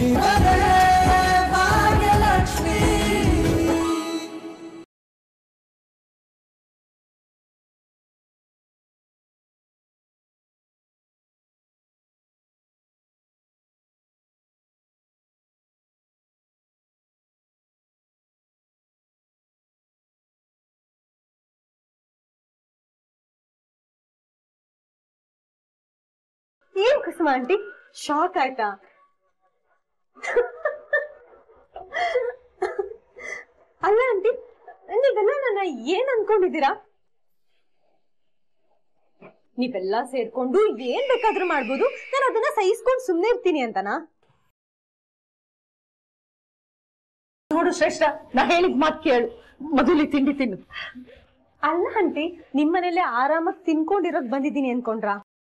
ನೀವರೇ ಭಾಗ್ಯಲಕ್ಷ್ಮಿ ಏನ್ ಕುಸುಮ aunty shock ಆಯ್ತಾ ಅಲ್ಲ ಆಂಟಿ ನೀವೆಲ್ಲ ನನ್ನ ಏನ್ ಅನ್ಕೊಂಡಿದ್ದೀರಾ ನೀವೆಲ್ಲ ಸೇರ್ಕೊಂಡು ಏನ್ ಬೇಕಾದ್ರೂ ಮಾಡ್ಬೋದು ನಾನು ಅದನ್ನ ಸಹಿಸ್ಕೊಂಡು ಸುಮ್ನೆ ಇರ್ತೀನಿ ಅಂತನಾ ನೋಡು ಶ್ರೇಷ್ಠ ನಾ ಹೇಳಿದ್ ಮಾತ್ ಕೇಳು ಮೊದಲಿ ತಿಂಡಿ ತಿನ್ನು ಅಲ್ಲ ಆಂಟಿ ನಿಮ್ಮನೇಲೆ ಆರಾಮಾಗಿ ತಿನ್ಕೊಂಡಿರೋಕ್ ಬಂದಿದ್ದೀನಿ ಅನ್ಕೊಂಡ್ರ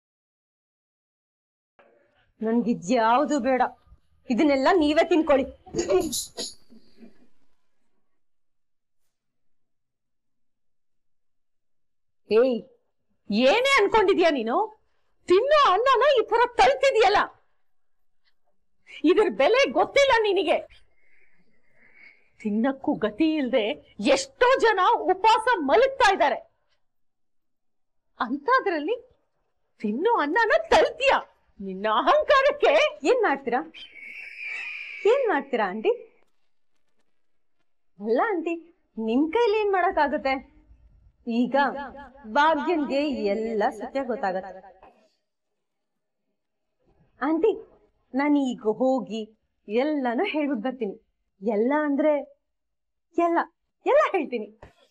ನನ್ಗಿದ್ಯಾವ್ದು ಬೇಡ ಇದನ್ನೆಲ್ಲ ನೀವೇ ತಿನ್ಕೊಳ್ಳಿ ಏಯ್ ಏನೇ ಅನ್ಕೊಂಡಿದ್ಯಾ ನೀನು ತಿನ್ನೋ ಅನ್ನನ ಈ ತರ ತಳ್ತಿದ್ಯಲ್ಲ ಇದ್ರ ಬೆಲೆ ಗೊತ್ತಿಲ್ಲ ನಿನಗೆ ತಿನ್ನಕ್ಕೂ ಗತಿ ಇಲ್ದೆ ಎಷ್ಟೋ ಜನ ಉಪವಾಸ ಮಲಗ್ತಾ ಇದ್ದಾರೆ ಅಂತದ್ರಲ್ಲಿ ತಿನ್ನೋ ಅನ್ನನ ತಳ್ತೀಯ ನಿನ್ನ ಅಹಂಕಾರಕ್ಕೆ ಏನ್ ಮಾಡ್ತೀರಾ ಏನ್ ಮಾಡ್ತೀರಾ ಆಂಟಿ ಅಲ್ಲ ಆಂಟಿ ನಿಮ್ ಕೈಲಿ ಏನ್ ಮಾಡಕ್ಕಾಗುತ್ತೆ ಈಗ ಭಾಗ್ಯನ್ಗೆ ಎಲ್ಲ ಸತ್ಯ ಗೊತ್ತಾಗತ್ತೆ ಆಂಟಿ ನಾನು ಈಗ ಹೋಗಿ ಎಲ್ಲಾನು ಹೇಳ್ಬಿಟ್ ಬರ್ತೀನಿ ಎಲ್ಲ ಅಂದ್ರೆ ಎಲ್ಲ ಎಲ್ಲ ಹೇಳ್ತೀನಿ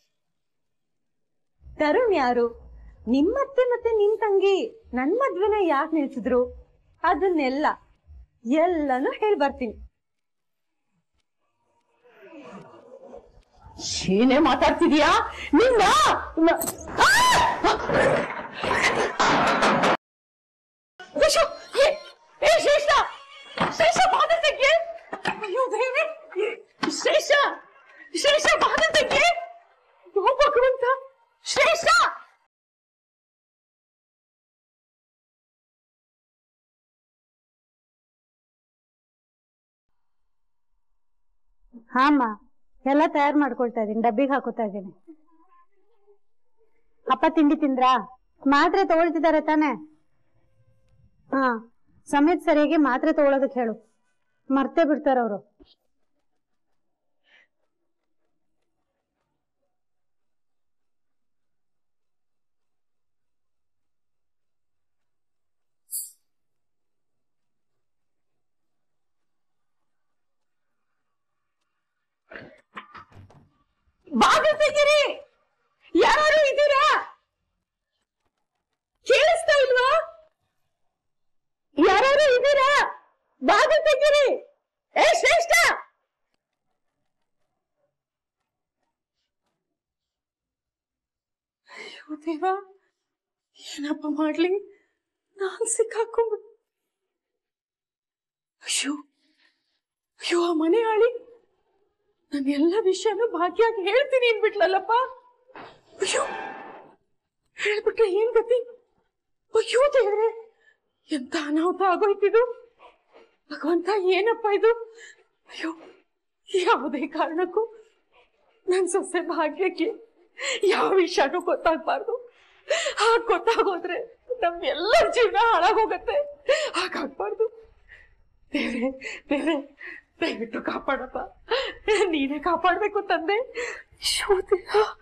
ತರುಣ್ ಯಾರು ನಿಮ್ಮತ್ತೆ ಮತ್ತೆ ನಿಮ್ ತಂಗಿ ನನ್ ಮದ್ವೆನ ಯಾಕೆ ನಿಲ್ಸಿದ್ರು ಅದನ್ನೆಲ್ಲ ಎಲ್ಲಾನು ಹೇಳ್ ಬರ್ತೀನಿ ಏನೇ ಮಾತಾಡ್ತಿದ್ಯಾ ನಿನ್ನ ನ- ಆ! ಅಯ್ಯೋ, ಏ, ಏ, ಶ್ರೇಷ್ಠ ಶ್ರೇಷ್ಠ ಬಾದ ತೆಗೆ ಅಯ್ಯೋ ದೇವ್ರೆ ಶ್ರೇಷ್ಠ ಶ್ರೇಷ್ಠ ಬಾದ ತೆಗೆ ಓ ಭಗವಂತ ಶ್ರೇಷ್ಠ ಹಾಮ್ಮ ಎಲ್ಲ ತಯಾರು ಮಾಡ್ಕೊಳ್ತಾ ಇದೀನಿ ಡಬ್ಬಿಗೆ ಹಾಕೋತಾ ಇದೀನಿ ಅಪ್ಪ ತಿಂಡಿ ತಿಂದ್ರಾ ಮಾತ್ರೆ ತಗೊಳ್ತಿದ್ದಾರೆ ತಾನೆ ಹಾ ಸಮಯದ ಸರಿಯಾಗಿ ಮಾತ್ರೆ ತಗೊಳೋದಕ್ಕೆ ಹೇಳು ಮರ್ತೇ ಬಿಡ್ತಾರ ಅವರು ಬಾಗಿಲು ತೆಗೀರಿ ಯಾರು ಇದ್ದೀರಾ ಕೇಳಿಸ್ತಾ ಇಲ್ವಾ ಯಾರು ಇದ್ದೀರಾ ಬಾಗಿಲು ತೆಗೀರಿ ಏ ಶ್ರೇಷ್ಠ ಅಯ್ಯೋ ದೇವ ಏನಪ್ಪ ಮಾಡ್ಲಿ ನಾನ್ ಸಿಕ್ಕಾಕೊಂಡ್ಬಿಟ್ಟು ಅಯ್ಯೋ ಅಯ್ಯೋ ಆ ಮನೆ ಆಳಿ ನಾನು ಎಲ್ಲ ವಿಷಯನೂ ಭಾಗ್ಯಾಗಿ ಹೇಳ್ತೀನಿ ಅನ್ಬಿಟ್ಲಲ್ಲಪ್ಪ ಅಯ್ಯೋ ಹೇಳ್ಬಿಟ್ರೆ ಏನ್ ಗತಿ ಅಯ್ಯೋ ದೇವ್ರೆ ಎಂತ ಅನಾಹುತ ಆಗೋಯ್ತಿದು ಭಗವಂತ ಏನಪ್ಪ ಇದು ಅಯ್ಯೋ ಯಾವುದೇ ಕಾರಣಕ್ಕೂ ನನ್ ಸೊಸೆ ಭಾಗ್ಯಕ್ಕೆ ಯಾವ ವಿಷಯನೂ ಗೊತ್ತಾಗ್ಬಾರ್ದು ಹಾಗ್ ಗೊತ್ತಾಗೋದ್ರೆ ನಮ್ಮೆಲ್ಲರ ಜೀವನ ಹಾಳಾಗೋಗತ್ತೆ ಹಾಗಾಗ್ಬಾರ್ದು ದೇವ್ರೆ ದೇವ್ರೆ ದಯವಿಟ್ಟು ಕಾಪಾಡಪ್ಪ ನೀನೇ ಕಾಪಾಡ್ಬೇಕು ತಂದೆ ಶೋಧ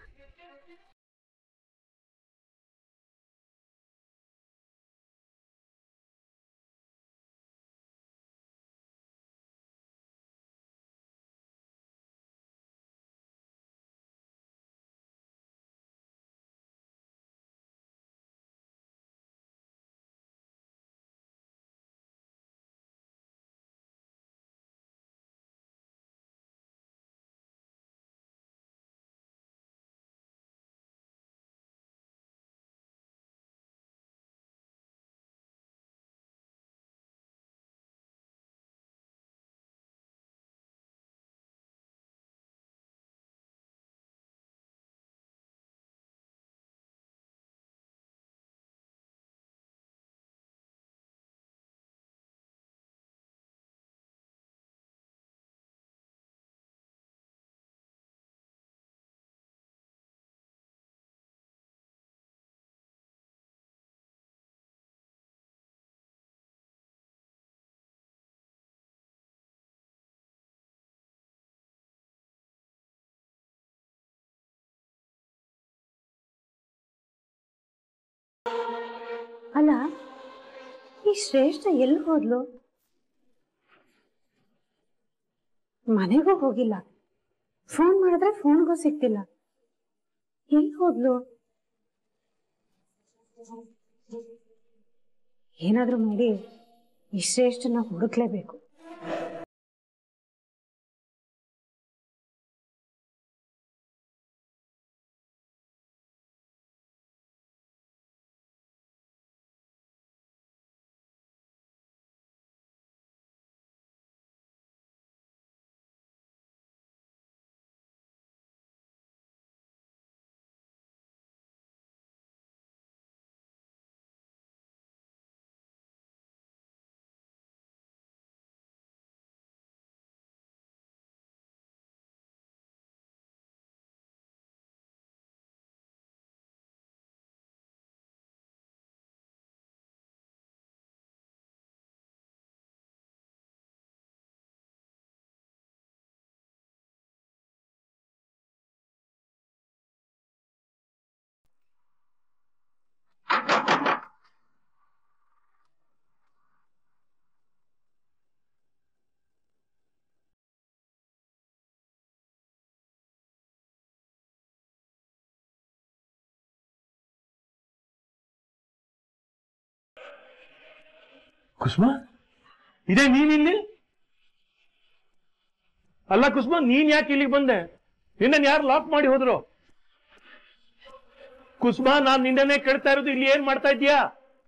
ಅಲ್ಲ ಈ ಶ್ರೇಷ್ಠ ಎಲ್ಲಿ ಹೋದ್ಲು ಮನೆಗೂ ಹೋಗಿಲ್ಲ ಫೋನ್ ಮಾಡಿದ್ರೆ ಫೋನ್ಗೂ ಸಿಗ್ತಿಲ್ಲ ಎಲ್ಲಿ ಹೋದ್ಲು ಏನಾದ್ರೂ ಮಾಡಿ ಈ ಶ್ರೇಷ್ಠನ ಹುಡುಕ್ಲೇಬೇಕು ಕುಸುಮ ಇದೇ ನೀನ್ ಇಲ್ಲಿ ಅಲ್ಲ ಕುಸುಮ ನೀನ್ ಯಾಕೆ ಇಲ್ಲಿಗೆ ಬಂದೆ ನಿನ್ನ ಯಾರು ಲಾಕ್ ಮಾಡಿ ಹೋದ್ರು ಕುಸುಮ ನಾನ್ ನಿನ್ನೇ ಕೇಳ್ತಾ ಇರೋದು ಇಲ್ಲಿ ಏನ್ ಮಾಡ್ತಾ ಇದೀಯಾ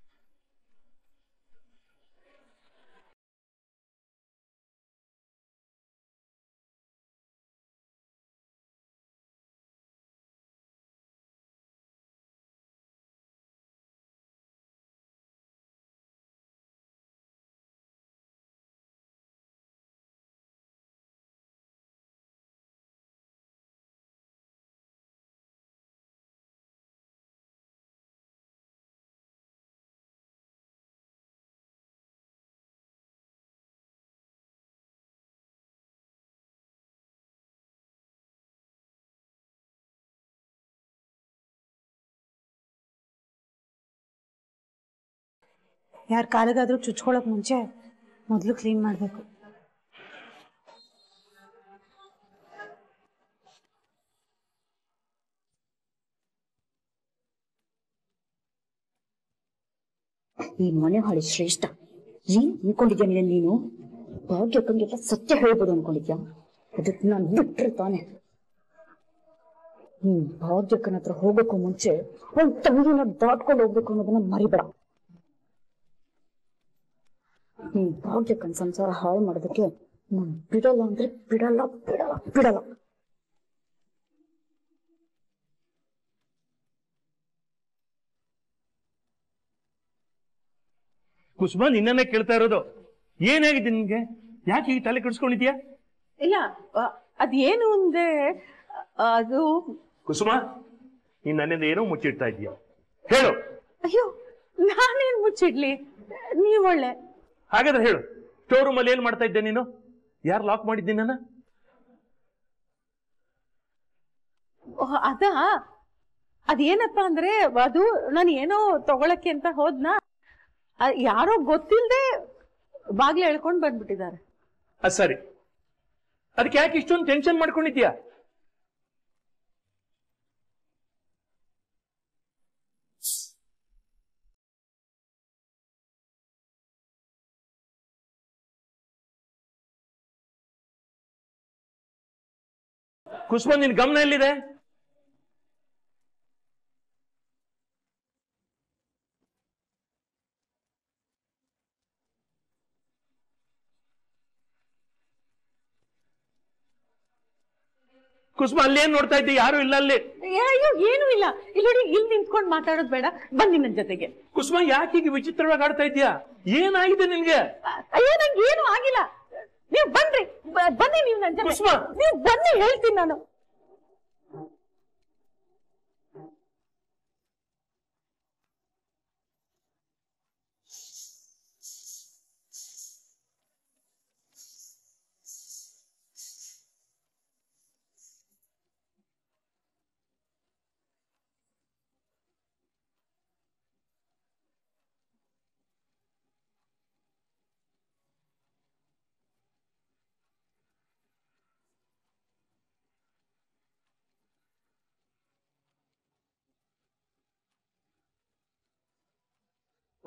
ಯಾರ ಕಾಲಿಗಾದ್ರೂ ಚುಚ್ಕೊಳಕ್ ಮುಂಚೆ ಮೊದಲು ಕ್ಲೀನ್ ಮಾಡಬೇಕು ಈ ಮನೆ ಹಾಳಿ ಶ್ರೇಷ್ಠ ಏನ್ ಅನ್ಕೊಂಡಿದ್ಯಾ ನೀನು ನೀನು ಭಾಗ್ಯಕ್ಕಂಗೆಲ್ಲ ಸತ್ಯ ಹೇಳ್ಬೋದು ಅನ್ಕೊಂಡಿದ್ಯಾ ಅದಕ್ಕೆ ನಾನು ಬಿಟ್ರೆ ತಾನೆ ಹ್ಮ್ ಭಾಗ್ಯಕ್ಕನ ಹತ್ರ ಹೋಗೋಕ್ಕೂ ಮುಂಚೆ ಅವ್ನ್ ತಂಗಿನ ದಾಟ್ಕೊಂಡು ಹೋಗ್ಬೇಕು ಅನ್ನೋದನ್ನ ಮರಿಬೇಡ ಹ್ಮ್ ಭಾಗ್ಯಕ್ಕನ್ ಸಂಸಾರ ಹಾಳು ಮಾಡೋದಕ್ಕೆ ನಾನ್ ಬಿಡಲ್ಲ ಅಂದ್ರೆ ಬಿಡಲ್ಲ ಬಿಡಲ್ಲ ಬಿಡಲ್ಲ ಕುಸುಮ ನಿನ್ನನ್ನೇ ಕೇಳ್ತಾ ಇರೋದು ಏನಾಗಿದೆ ನಿನ್ಗೆ ಯಾಕೆ ಈ ತಲೆ ಕೆಡಿಸ್ಕೊಂಡಿದ್ಯಾ ಇಲ್ಲ ಆ, ಅದೇನು ಅಂದ್ರೆ ಅದು ಕುಸುಮ ನೀನ್ ನನ್ನಿಂದ ಏನೋ ಮುಚ್ಚಿಡ್ತಾ ಇದೀಯ ಹೇಳು ಅಯ್ಯೋ ನಾನೇನ್ ಮುಚ್ಚಿಡ್ಲಿ ನೀವ್ ಒಳ್ಳೆ ಹಾಗಾದ್ರೆ ಹೇಳು ಸ್ಟೋರ್ ರೂಮ್ ಅಲ್ಲಿ ಏನ್ ಮಾಡ್ತಾ ಇದ್ದೆ ನೀನು ಯಾರು ಲಾಕ್ ಮಾಡಿದ್ದೀನಿ ನನ್ನ ಓಹ್, ಅದ ಅದೇನಪ್ಪ ಅಂದ್ರೆ ಅದು ನಾನು ಏನೋ ತಗೊಳಕ್ಕೆ ಅಂತ ಹೋದ್ನ ಆ, ಯಾರೋ ಗೊತ್ತಿಲ್ದೆ ಬಾಗ್ಲು ಎಳ್ಕೊಂಡ್ ಬಂದ್ಬಿಟ್ಟಿದ್ದಾರೆ ಅದ್ ಸರಿ ಅದಕ್ಕೆ ಯಾಕೆ ಇಷ್ಟೊಂದು ಟೆನ್ಷನ್ ಮಾಡ್ಕೊಂಡಿದ್ಯಾ ಕುಸುಮ ನಿನ್ ಗಮನ ಎಲ್ಲಿದೆ ಕುಸುಮ ಅಲ್ಲಿ ಏನ್ ನೋಡ್ತಾ ಇದ್ದೆ ಯಾರು ಇಲ್ಲ ಅಲ್ಲಿ ಏ, ಅಯ್ಯೋ ಏನು ಇಲ್ಲ ಇಲ್ಲಿ ನೋಡಿ ಇಲ್ಲಿ ನಿಂತ್ಕೊಂಡ್ ಮಾತಾಡೋದು ಬೇಡ ಬನ್ನಿ ನನ್ ಜೊತೆಗೆ ಕುಸುಮ ಯಾಕೆ ಹೀಗೆ ವಿಚಿತ್ರವಾಗಿ ಆಡ್ತಾ ಇದ್ಯಾ ಏನಾಗಿದೆ ನಿನ್ಗೆ ಅಯ್ಯೋ ನಂಗೆ ಏನು ಆಗಿಲ್ಲ ನೀವು ಬನ್ರಿ ಬ- ಬನ್ನಿ ನೀವು ನನ್ ಜೊತೆ ಕುಸುಮ! ನೀವು ಬನ್ನಿ ಹೇಳ್ತೀನಿ ನಾನು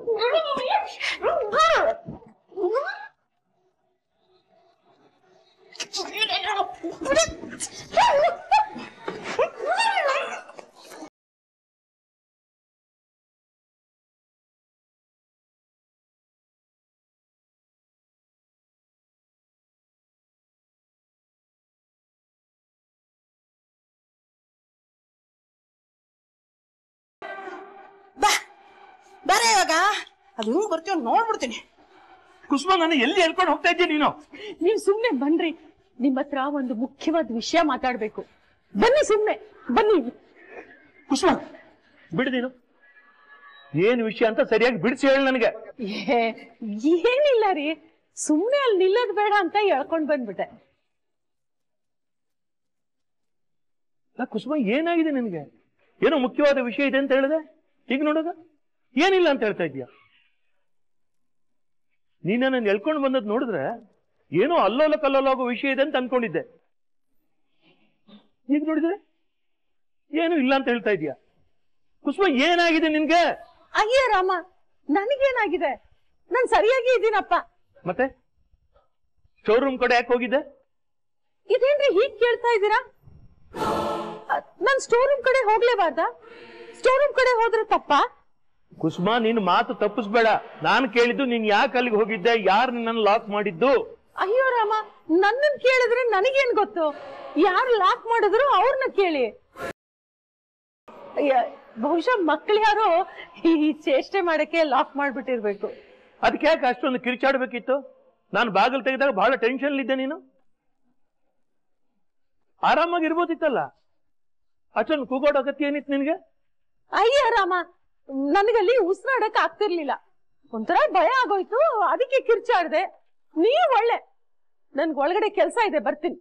ಬಾ ಬರ ಇವಾಗ ಅದು ಹೆಂಗ್ ಬರ್ತೀವ ನೋಡ್ಬಿಡ್ತೀನಿ ಕುಸುಮ ನಾನು ಎಲ್ಲಿ ಹೇಳ್ಕೊಂಡು ಹೋಗ್ತಾ ಇದ್ದೀನಿ ನೀನು ನೀವ್ ಸುಮ್ನೆ ಬನ್ರಿ ನಿಮ್ ಹತ್ರ ಒಂದು ಮುಖ್ಯವಾದ ವಿಷಯ ಮಾತಾಡ್ಬೇಕು ಬನ್ನಿ ಸುಮ್ನೆ ಬನ್ನಿ ಕುಸುಮ ಬಿಡು ನೀನು ಏನ್ ವಿಷಯ ಅಂತ ಸರಿಯಾಗಿ ಬಿಡಿಸಿ ಹೇಳಿ ನನಗೆ ಏ, ಏನಿಲ್ಲ ರೀ ಸುಮ್ನೆ ಅಲ್ಲಿ ನಿಲ್ಲೋದ್ ಬೇಡ ಅಂತ ಹೇಳ್ಕೊಂಡ್ ಬಂದ್ಬಿಟ್ಟೆ ಅಲ್ಲ, ಕುಸುಮ ಏನಾಗಿದೆ ನಿನಗೆ ಏನೋ ಮುಖ್ಯವಾದ ವಿಷಯ ಇದೆ ಅಂತ ಹೇಳಿದೆ ಈಗ ನೋಡೋದ ಏನಿಲ್ಲ ಅಂತ ಹೇಳ್ತಾ ಇದೀಯ ನೀನ್ ನನ್ನ ಎಳ್ಕೊಂಡು ಬಂದದ್ ನೋಡಿದ್ರೆ ಏನೋ ಅಲ್ಲೋಲ ಕಲ್ಲೋಲ ಆಗೋ ವಿಷಯ ಇದೆ ಅಂತ ಅನ್ಕೊಂಡಿದ್ದೆ ಈಗ ನೋಡಿದ್ರೆ ಏನು ಇಲ್ಲ ಅಂತ ಹೇಳ್ತಾ ಇದೀಯ ಕುಸುಮ ಏನಾಗಿದೆ ನಿನ್ಗೆ ಅಯ್ಯ ರಾಮ ನನಗೇನಾಗಿದೆ ನಾನ್ ಸರಿಯಾಗಿ ಇದ್ದೀನಪ್ಪ ಮತ್ತೆ ಶೋರೂಮ್ ಕಡೆ ಯಾಕೆ ಹೋಗಿದ್ದೆ ಇದೇನ್ರಿ ಹೀಗ್ ಕೇಳ್ತಾ ಇದ್ದೀರಾ ಅ- ನಾನ್ ಸ್ಟೋರ್ ರೂಮ್ ಕಡೆ ಹೋಗ್ಲೇಬಾರ್ದ ಸ್ಟೋರ್ ರೂಮ್ ಕಡೆ ಹೋದ್ರೆ ತಪ್ಪಾ ಕುಸುಮ ನೀನು ಮಾತು ತಪ್ಪಿಸ್ಬೇಡ ನಾನು ಕೇಳಿದ್ದು ನೀನ್ ಯಾಕೆ ಅಲ್ಲಿಗೆ ಹೋಗಿದ್ದೆ ಯಾರು ನಿನ್ನನ್ನು ಲಾಕ್ ಮಾಡಿದ್ದು ಅಯ್ಯೋ ರಾಮ ನನ್ನನ್ ಕೇಳಿದ್ರೆ ನನಗೇನ್ ಗೊತ್ತು ಯಾರು ಲಾಕ್ ಮಾಡಿದ್ರು ಅವ್ರನ್ನ ಕೇಳಿ ಅಯ್ಯ, ಬಹುಶಃ ಮಕ್ಳು ಯಾರೋ ಈ ಚೇಷ್ಟೆ ಮಾಡಕ್ಕೆ ಲಾಕ್ ಮಾಡ್ಬಿಟ್ಟಿರ್ಬೇಕು ಅದಕ್ಕೆ ಯಾಕೆ ಅಷ್ಟೊಂದು ಕಿರಿಚಾಡ್ಬೇಕಿತ್ತು ನಾನು ಬಾಗಿಲು ತೆಗೆದಾಗ ಬಹಳ ಟೆನ್ಷನ್ ಇದ್ದೆ ನೀನು ಆರಾಮಾಗಿ ಇರ್ಬೋದಿತ್ತಲ್ಲ ಅಷ್ಟೊಂದು ಕೂಗೋಡ್ ಅಗತ್ಯ ಏನಿತ್ತು ನಿನಗೆ ಅಯ್ಯ ರಾಮ ನನಗಲ್ಲಿ ಉಸಿರಾಡಕ್ ಆಗ್ತಿರ್ಲಿಲ್ಲ ಒಂಥರ ಭಯ ಆಗೋಯ್ತು ಅದಕ್ಕೆ ಕಿರ್ಚಾಡ್ದೆ ನೀವ್ ಒಳ್ಳೆ ನನ್ಗೆ ಒಳಗಡೆ ಕೆಲ್ಸ ಇದೆ ಬರ್ತೀನಿ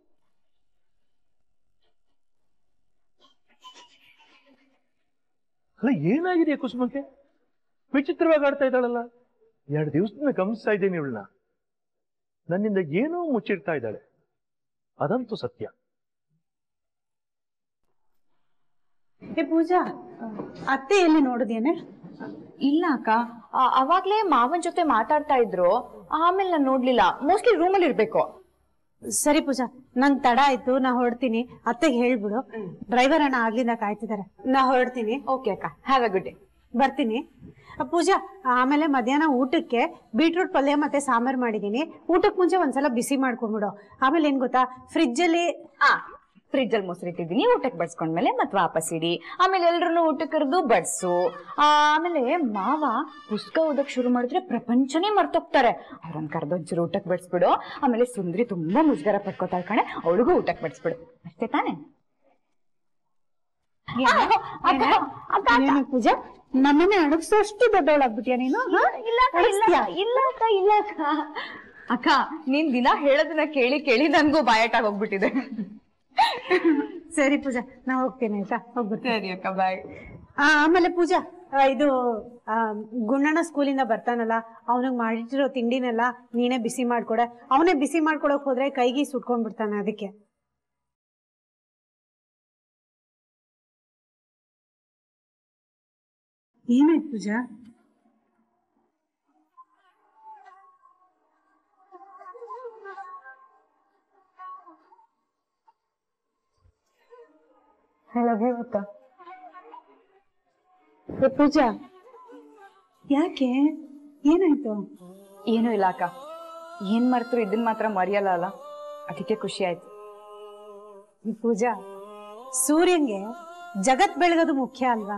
ಅಲ್ಲ ಏನಾಗಿದೆ ಕುಸುಮಕ್ಕೆ ವಿಚಿತ್ರವಾಗಿ ಆಡ್ತಾ ಇದ್ದಾಳಲ್ಲ ಎರಡು ದಿವಸದಿಂದ ಗಮನಿಸ್ತಾ ಇದ್ದೇನೆ ಇವಳನ್ನ ನನ್ನಿಂದ ಏನೋ ಮುಚ್ಚಿಡ್ತಾ ಇದ್ದಾಳೆ ಅದಂತೂ ಸತ್ಯ ಏ ಪೂಜಾ ಅತ್ತೆ ಎಲ್ಲಿ ನೋಡಿದೇನೆ ಇಲ್ಲ ಅಕ್ಕ ಆ- ಅವಾಗ್ಲೇ ಮಾವನ್ ಜೊತೆ ಮಾತಾಡ್ತಾ ಇದ್ರು ಆಮೇಲೆ ನಾನು ನೋಡ್ಲಿಲ್ಲ ಮೋಸ್ಟ್ಲಿ ರೂಮಲ್ಲಿ ಇರ್ಬೇಕು ಸರಿ ಪೂಜಾ ನಂಗ್ ತಡ ಆಯ್ತು ನಾ ಹೊರಡ್ತೀನಿ ಅತ್ತೆಗೆ ಹೇಳ್ಬಿಡು ಡ್ರೈವರ್ ಅಣ್ಣ ಆಗ್ಲಿಂದ ಕಾಯ್ತಿದಾರೆ ನಾ ಹೊರಡ್ತೀನಿ ಓಕೆ ಅಕ್ಕ ಹ್ಯಾವ್ ಅ ಗುಡ್ ಡೇ ಬರ್ತೀನಿ ಅ, ಪೂಜಾ ಆಮೇಲೆ ಮಧ್ಯಾಹ್ನ ಊಟಕ್ಕೆ ಬೀಟ್ರೂಟ್ ಪಲ್ಯ ಮತ್ತೆ ಸಾಂಬಾರ್ ಮಾಡಿದೀನಿ ಊಟಕ್ಕೆ ಮುಂಚೆ ಒಂದ್ಸಲ ಬಿಸಿ ಮಾಡ್ಕೊಂಡ್ಬಿಡು ಆಮೇಲೆ ಏನ್ ಗೊತ್ತಾ ಫ್ರಿಜ್ ಅಲ್ಲಿ ಆ ಫ್ರಿಜ್ ಅಲ್ಲಿ ಮೊಸರು ಇಟ್ಟಿದ್ದೀನಿ ಊಟಕ್ಕೆ ಬಡ್ಸ್ಕೊಂಡ್ಮೇಲೆ ಮತ್ ವಾಪಸ್ ಇಡಿ ಆಮೇಲೆ ಎಲ್ರನ್ನೂ ಊಟಕ್ಕೆ ಕರೆದು ಬಡ್ಸು ಆಮೇಲೆ ಮಾವ ಪುಸ್ತಕ ಓದಕ್ ಶುರು ಮಾಡಿದ್ರೆ ಪ್ರಪಂಚನೇ ಮರ್ತೋಗ್ತಾರೆ ಅವ್ರನ್ನ ಕರೆದು ಒಂಚೂರು ಊಟಕ್ಕೆ ಬಡ್ಸ್ಬಿಡು ಆಮೇಲೆ ಸುಂದ್ರಿ ತುಂಬಾ ಮುಜುಗರ ಪಡ್ಕೋತಾಳೆ ಕಣೆ ಅವಳಿಗೂ ಊಟಕ್ಕೆ ಬಡ್ಸ್ಬಿಡು ಅಷ್ಟೇ ತಾನೆ ಏನು ಪೂಜಾ ನಮ್ಮನೆ ಅಡಗಿಸೋ ಅಷ್ಟು ದೊಡ್ಡವಳಾಗ್ಬಿಟ್ಯಾ ನೀನು ಹ? ಇಲ್ಲ ಅಕ್ಕ, ಇಲ್ಲ ಅಕ್ಕ, ಇಲ್ಲ ಅಕ್ಕ ಇಲ್ಲ ಅಕ್ಕ ಅಕ್ಕ ನೀನ್ ದಿನ ಹೇಳೋದನ್ನ ಕೇಳಿ ಕೇಳಿ ನನ್ಗೂ ಬಾಯಟಾಗ್ ಹೋಗ್ಬಿಟ್ಟಿದೆ ಸರಿ ಪೂಜಾ ನಾ ಹೋಗ್ತೇನೆ ಆಯ್ತಾ ಹೋಗ್ಬಿಡ್ತೀನಿ ಸರಿ ಅಕ್ಕ ಬಾಯ್ ಆ, ಆಮೇಲೆ ಪೂಜಾ ಆ, ಇದು ಆ, ಗುಣ್ಣಣ್ಣ ಸ್ಕೂಲಿಂದ ಬರ್ತಾನಲ್ಲ ಅವನಿಗೆ ಮಾಡಿಟ್ಟಿರೋ ತಿಂಡಿನೆಲ್ಲ ನೀನೇ ಬಿಸಿ ಮಾಡ್ಕೊಡೆ ಅವನೇ ಬಿಸಿ ಮಾಡ್ಕೊಡಕ್ ಹೋದ್ರೆ ಕೈಗೆ ಸುಟ್ಕೊಂಡ್ಬಿಡ್ತಾನೆ ಅದಕ್ಕೆ ಏನಾಯ್ತು ಪೂಜಾ ಹಲೋ ಹೇಳಕ್ಕ ಏ, ಪೂಜಾ ಯಾಕೆ ಏನಾಯ್ತು ಏನೂ ಇಲ್ಲ ಅಕ್ಕ ಏನ್ ಮರ್ತರು ಇದನ್ ಮಾತ್ರ ಮರೆಯಲ್ಲ ಅಲ್ಲ ಅದಕ್ಕೆ ಖುಷಿ ಆಯ್ತು ಈ ಪೂಜಾ ಸೂರ್ಯನ್ಗೆ ಜಗತ್ ಬೆಳಗೋದು ಮುಖ್ಯ ಅಲ್ವಾ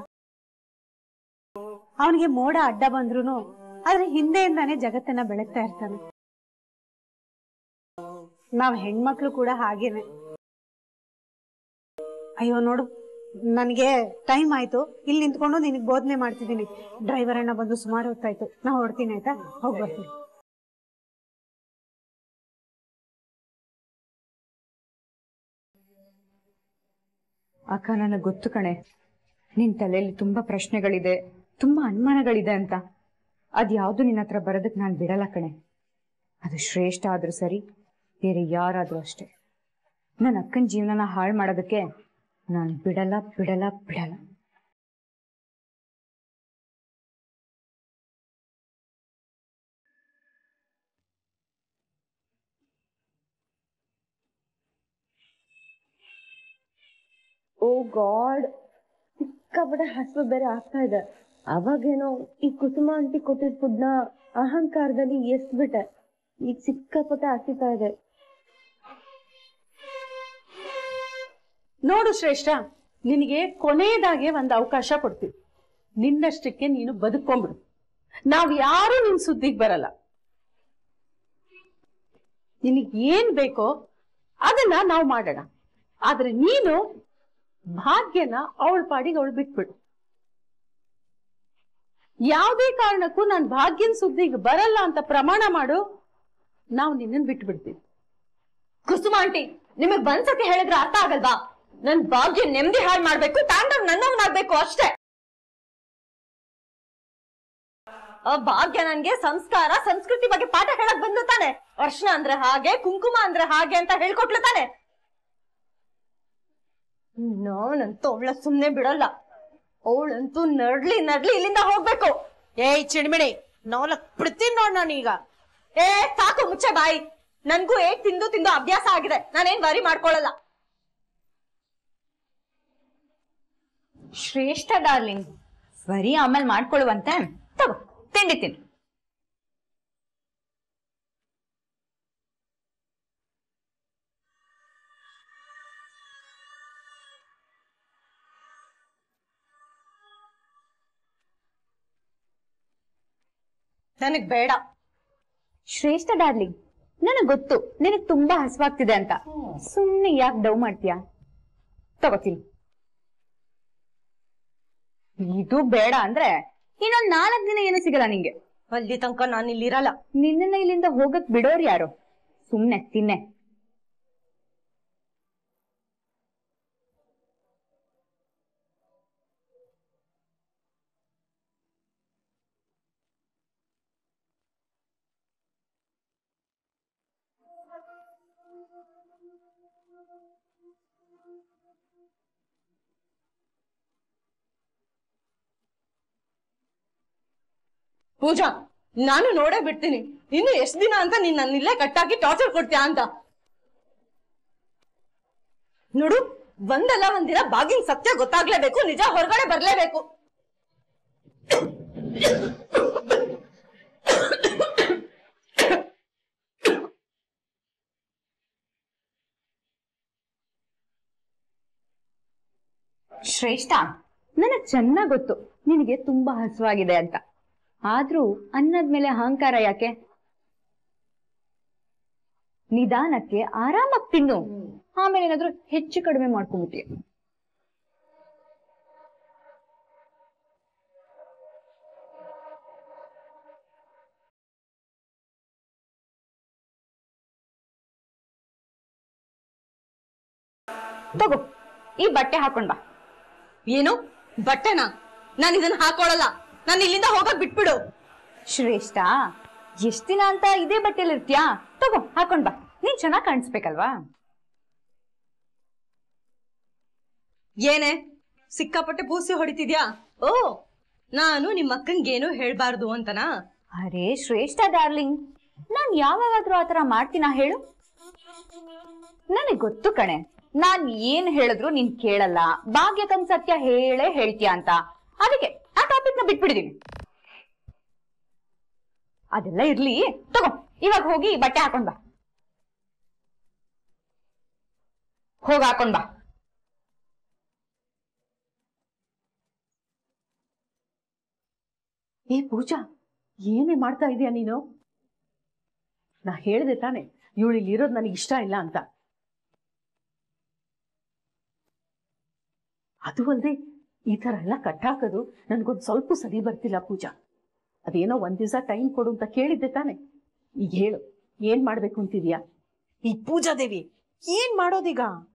ಅವನಿಗೆ ಮೋಡ ಅಡ್ಡ ಬಂದ್ರುನು ಆದ್ರೆ ಹಿಂದೆಯಿಂದಾನೇ ಜಗತ್ತನ್ನ ಬೆಳಗ್ತಾ ಇರ್ತಾನೆ ನಾವ್ ಹೆಣ್ಮಕ್ಳು ಕೂಡ ಹಾಗೇನೆ ಅಯ್ಯೋ ನೋಡು ನನಗೆ ಟೈಮ್ ಆಯ್ತು ಇಲ್ಲಿ ನಿಂತ್ಕೊಂಡು ನಿನಗೆ ಬೋಧನೆ ಮಾಡ್ತಿದ್ದೀನಿ ಡ್ರೈವರ್ ಅಣ್ಣ ಬಂದು ಸುಮಾರು ಹೊತ್ತಾಯ್ತು ನಾ ಹೊಡ್ತೀನಿ ಆಯ್ತಾ ಹೋಗಿ ಬರ್ತೀನಿ ಅಕ್ಕ ನನಗೆ ಗೊತ್ತು ಕಣೆ ನಿನ್ ತಲೆಯಲ್ಲಿ ತುಂಬಾ ಪ್ರಶ್ನೆಗಳಿದೆ ತುಂಬಾ ಅನುಮಾನಗಳಿದೆ ಅಂತ ಅದ್ಯಾವುದು ನಿನ್ನ ಹತ್ರ ಬರೋದಕ್ಕೆ ನಾನು ಬಿಡಲ್ಲ ಕಣೆ ಅದು ಶ್ರೇಷ್ಠ ಆದ್ರೂ ಸರಿ ಬೇರೆ ಯಾರಾದ್ರೂ ಅಷ್ಟೇ ನನ್ನ ಅಕ್ಕನ ಜೀವನನ ಹಾಳು ಮಾಡೋದಕ್ಕೆ ನಾನು ಬಿಡಲ್ಲ ಬಿಡಲ್ಲ ಬಿಡಲ್ಲ ಓ ಗಾಡ್ ಸಿಕ್ಕಾಪಟ್ಟೆ ಹಸಿವು ಬೇರೆ ಆಗ್ತಾ ಇದೆ ಅವಾಗೇನೋ ಈ ಕುಸುಮ ಆಂಟಿ ಕೊಟ್ಟಿದ್ ಫುಡ್ನ ಅಹಂಕಾರದಲ್ಲಿ ಎಸ್ಬಿಟ್ಟೆ ಈಗ ಸಿಕ್ಕಾಪಟ್ಟೆ ಹಸಿತಾ ಇದೆ ನೋಡು ಶ್ರೇಷ್ಠ ನಿನಗೆ ಕೊನೆಯದಾಗೆ ಒಂದು ಅವಕಾಶ ಕೊಡ್ತೀವಿ ನಿನ್ನಷ್ಟಕ್ಕೆ ನೀನು ಬದುಕೊಂಬಿಡು ನಾವ್ ಯಾರು ನಿನ್ ಸುದ್ದಿಗೆ ಬರಲ್ಲ ನಿನಗ್ ಏನ್ ಬೇಕೋ ಅದನ್ನ ನಾವು ಮಾಡೋಣ ಆದ್ರೆ ನೀನು ಭಾಗ್ಯನ ಅವಳ ಪಾಡಿಗೆ ಅವಳು ಬಿಟ್ಬಿಡು ಯಾವುದೇ ಕಾರಣಕ್ಕೂ ನಾನ್ ಭಾಗ್ಯನ್ ಸುದ್ದಿಗೆ ಬರಲ್ಲ ಅಂತ ಪ್ರಮಾಣ ಮಾಡು ನಾವು ನಿನ್ನನ್ ಬಿಟ್ಬಿಡ್ತೀವಿ ಕುಸುಮ ಆಂಟಿ ನಿಮಗ್ ಬಂದ್ಸತಿ ಹೇಳಿದ್ರೆ ಅರ್ಥ ಆಗಲ್ವಾ ನನ್ ಭಾಗ್ಯ ನೆಮ್ಮದಿ ಹಾಳು ಮಾಡ್ಬೇಕು ತಾಂಡವ್ ನನ್ನವನಾಗ್ಬೇಕು ಅಷ್ಟೇ ಆ ಭಾಗ್ಯ ನನ್ಗೆ ಸಂಸ್ಕಾರ ಸಂಸ್ಕೃತಿ ಬಗ್ಗೆ ಪಾಠ ಹೇಳಕ್ ಬಂದು ತಾನೆ ಅರ್ಶನ ಅಂದ್ರೆ ಹಾಗೆ ಕುಂಕುಮ ಅಂದ್ರೆ ಹಾಗೆ ಅಂತ ಹೇಳ್ಕೊಟ್ಲು ತಾನೆ ನಾನಂತೂ ಅವಳ ಸುಮ್ನೆ ಬಿಡಲ್ಲ ಅವಳಂತೂ ನಡ್ಲಿ ನಡ್ಲಿ ಇಲ್ಲಿಂದ ಹೋಗ್ಬೇಕು ಏಯ್ ಚಿಣ್ಮಿಣಿ ನಾಲ್ಕ್ ಬಿಡ್ತೀನಿ ನೋಡ್ ನಾನೀಗ ಏ ಸಾಕು ಮುಚ್ಚೆ ಬಾಯಿ ನನ್ಗೂ ಏಟ್ ತಿಂದು ತಿಂದು ಅಭ್ಯಾಸ ಆಗಿದೆ ನಾನೇನ್ ವರಿ ಮಾಡ್ಕೊಳಲ್ಲ ಶ್ರೇಷ್ಠ ಡಾರ್ಲಿಂಗ್ ಸರಿ ಆಮೇಲೆ ಮಾಡ್ಕೊಳ್ಳುವಂತೆ ತಗೋ ತಿಂಡಿ ತಿನ್ನು ನನಗ್ ಬೇಡ ಶ್ರೇಷ್ಠ ಡಾರ್ಲಿಂಗ್ ನನಗ್ ಗೊತ್ತು ನಿನಗ್ ತುಂಬಾ ಹಸುವಾಗ್ತಿದೆ ಅಂತ ಸುಮ್ನೆ ಯಾಕೆ ಡವ್ ಮಾಡ್ತೀಯಾ ತಗೋತೀನಿ ಇದು ಬೇಡ ಅಂದ್ರೆ ಇನ್ನೊಂದ್ ನಾಲ್ಕ್ ದಿನ ಏನು ಸಿಗಲ್ಲ ನಿಂಗೆ ಅಲ್ಲಿ ತನಕ ನಾನು ಇಲ್ಲಿರಲ್ಲ ನಿನ್ನನ್ನ ಇಲ್ಲಿಂದ ಹೋಗಕ್ ಬಿಡೋರ್ ಯಾರು ಸುಮ್ನೆ ತಿನ್ನೆ ಪೂಜಾ ನಾನು ನೋಡೇ ಬಿಡ್ತೀನಿ ಇನ್ನು ಎಷ್ಟ್ ದಿನ ಅಂತ ನೀನ್ ನನ್ನ ಇಲ್ಲೇ ಕಟ್ಟಾಕಿ ಟಾರ್ಚರ್ ಕೊಡ್ತೀಯಾ ಅಂತ ನೋಡು ಒಂದಲ್ಲ ಒಂದಿನ ಬಾಗಿನ ಸತ್ಯ ಗೊತ್ತಾಗ್ಲೇಬೇಕು ನಿಜ ಹೊರಗಡೆ ಬರ್ಲೇಬೇಕು ಶ್ರೇಷ್ಠ ನನಗ್ ಚೆನ್ನಾಗ್ ಗೊತ್ತು ನಿನಗೆ ತುಂಬಾ ಹಸುವಾಗಿದೆ ಅಂತ ಆದ್ರೂ ಅನ್ನದ ಮೇಲೆ ಅಹಂಕಾರ ಯಾಕೆ ನಿಧಾನಕ್ಕೆ ಆರಾಮಾಗಿ ತಿನ್ನು ಆಮೇಲೆ ಏನಾದ್ರೂ ಹೆಚ್ಚು ಕಡಿಮೆ ಮಾಡ್ಕೊಂಡ್ಬಿಟ್ಟಿಯ ತಗೋ ಈ ಬಟ್ಟೆ ಹಾಕೊಂಡ್ ಬಾ ಏನು ಬಟ್ಟೆನಾ ನಾನು ಇದನ್ನ ಹಾಕೊಳಲ್ಲ ನಾನು ಇಲ್ಲಿಂದ ಹೋಗಕ್ ಬಿಟ್ಬಿಡು ಶ್ರೇಷ್ಠ ಎಷ್ಟ್ ದಿನ ಅಂತ ಇದೇ ಬಟ್ಟೆಲಿ ಇರ್ತೀಯಾ ತಗೋ ಹಾಕೊಂಡ್ ಬಾ ನೀನ್ ಚೆನ್ನಾಗ್ ಕಾಣಿಸ್ಬೇಕಲ್ವಾ ಏನೇ ಸಿಕ್ಕಾಪಟ್ಟೆ ಪೂಸಿ ಹೊಡಿತಿದ್ಯಾ ಓ ನಾನು ನಿಮ್ಮ ಅಕ್ಕಂಗೇನು ಹೇಳ್ಬಾರ್ದು ಅಂತನಾ ಅರೇ ಶ್ರೇಷ್ಠ ಡಾರ್ಲಿಂಗ್ ನಾನ್ ಯಾವಾಗಾದ್ರೂ ಆತರ ಮಾಡ್ತೀನಾ ಹೇಳು ನನಗ್ ಗೊತ್ತು ಕಣೆ ನಾನ್ ಏನ್ ಹೇಳಿದ್ರು ನೀನ್ ಕೇಳಲ್ಲ ಭಾಗ್ಯಕನ್ ಸತ್ಯ ಹೇಳೇ ಹೇಳ್ತೀಯ ಅಂತ ಅದಕ್ಕೆ ಆ ಟಾಪಿಕ್ ನ ಬಿಟ್ಬಿಡಿದೀನಿ ಅದೆಲ್ಲ ಇರ್ಲಿ ತಗೋ ಇವಾಗ ಹೋಗಿ ಈ ಬಟ್ಟೆ ಹಾಕೊಂಡ್ ಬಾ ಹೋಗ ಹಾಕೊಂಡ್ ಬಾ ಏ ಪೂಜಾ ಏನೇ ಮಾಡ್ತಾ ಇದೀಯ ನೀನು ನಾ ಹೇಳ್ದೆ ತಾನೆ ಇವಳು ಇಲ್ಲಿ ಇರೋದು ನನಗೆ ಇಷ್ಟ ಇಲ್ಲ ಅಂತ ಅದು ಅಲ್ಲದೆ ಈ ತರ ಎಲ್ಲ ಕಟ್ಟಾಕೋದು ನನ್ಗೊಂದ್ ಸ್ವಲ್ಪ ಸರಿ ಬರ್ತಿಲ್ಲ ಪೂಜಾ ಅದೇನೋ ಒಂದ್ ದಿವಸ ಟೈಮ್ ಕೊಡು ಅಂತ ಕೇಳಿದ್ದೆ ತಾನೆ ಈಗ ಹೇಳು ಏನ್ ಮಾಡ್ಬೇಕು ಅಂತಿದ್ಯಾ ಈ ಪೂಜಾ ದೇವಿ ಏನ್ ಮಾಡೋದೀಗ